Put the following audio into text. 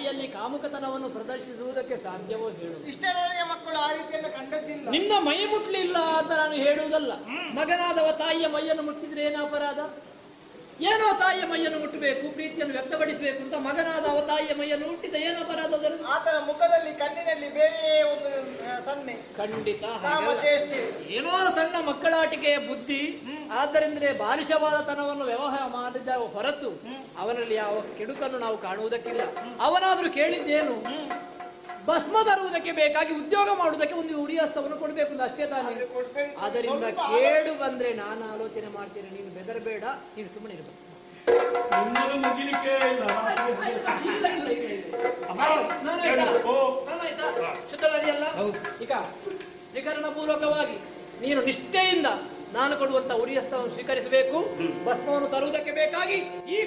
ತಾಯಿಯಲ್ಲಿ ಕಾಮುಕತನವನ್ನು ಪ್ರದರ್ಶಿಸುವುದಕ್ಕೆ ಸಾಧ್ಯವೋ ಹೇಳು ಇಷ್ಟರವರೆಗೆ ಮಕ್ಕಳು ಆ ರೀತಿಯನ್ನು ಕಂಡದ್ದಿಲ್ಲ ನಿನ್ನ ಮೈ ಮುಟ್ಲಿಲ್ಲ ಅಂತ ನಾನು ಹೇಳುವುದಲ್ಲ ಮಗನಾದವ ತಾಯಿಯ ಮೈಯನ್ನು ಮುಟ್ಟಿದ್ರೆ ಏನು ಅಪರಾಧ ಏನೋ ತಾಯಿಯ ಮೈಯನ್ನು ಮುಟ್ಟಬೇಕು ಪ್ರೀತಿಯನ್ನು ವ್ಯಕ್ತಪಡಿಸಬೇಕು ಅಂತ ಮಗನಾದವ ತಾಯಿಯ ಮೈಯನ್ನು ಮುಟ್ಟಿದ ಏನು ಅಪರಾಧ ಅದರಲ್ಲಿ ಆತನ ಮುಖದಲ್ಲಿ ಕಣ್ಣಿನಲ್ಲಿ ಬೇರೆಯೇ ಒಂದು ಆ, ಸನ್ನೆ ಖಂಡಿತ ಕಾಮ ಹಾಗಲ್ಲ. ಚೇಷ್ಟೆ ಏನೋ ಸಣ್ಣ ಮಕ್ಕಳಾಟಿಕೆಯ ಬುದ್ಧಿ ಆದ್ದರಿಂದಲೇ ಬಾಲಿಶವಾದ ತನವನ್ನು ವ್ಯವಹಾರ ಮಾಡಿದ ಹೊರತು ಅವನಲ್ಲಿ ಯಾವ ಕೆಡುಕನ್ನು ನಾವು ಕಾಣುವುದಕ್ಕಿಲ್ಲ ಅವನಾದ್ರೂ ಕೇಳಿದ್ದೇನು ಭಸ್ಮ ತರುವುದಕ್ಕೆ ಬೇಕಾಗಿ ಉದ್ಯೋಗ ಮಾಡುವುದಕ್ಕೆ ಒಂದು ಉರಿಯಸ್ತವನ್ನು ಕೊಡಬೇಕು ಅಂತ ಅಷ್ಟೇ ತಾನೇ ಆದ್ರೆ ಕೊಡ್ಬೇಡಿ. ಅದರಿಂದ ಸ್ವಲ್ಪ ಕೇಡು ಬಂದ್ರೆ ನಾನು ಆಲೋಚನೆ ಮಾಡ್ತೇನೆ ನೀನು ಬೆದರಬೇಡ ನೀನು ಸುಮ್ಮನೆ ಇರಬೇಕು ನಿಮ್ಮದು ಮುಗಿಲಿಕ್ಕೆ ಇಲ್ಲ ಇಲ್ಲ, ಇಲ್ಲ, ಇಲ್ಲ, ಇಲ್ಲ. ಅಮ್ಮ, ನಾನು ಹೇಳು. ಆಯ್ತಾ? ಓ. ನಾನು ಆಯ್ತಾ? ಶುದ್ಧನದಿಯಲ್ಲ? ಈಗ ತ್ರಿಕರಣ ಪೂರ್ವಕವಾಗಿ ನೀನು ನಿಷ್ಠೆಯಿಂದ ನಾನು ಕೊಡುವಂತ ಉರಿಯಸ್ತವನ್ನು ಸ್ವೀಕರಿಸಬೇಕು ಭಸ್ಮವನ್ನು ತರುವುದಕ್ಕೆ ಬೇಕಾಗಿ ಈ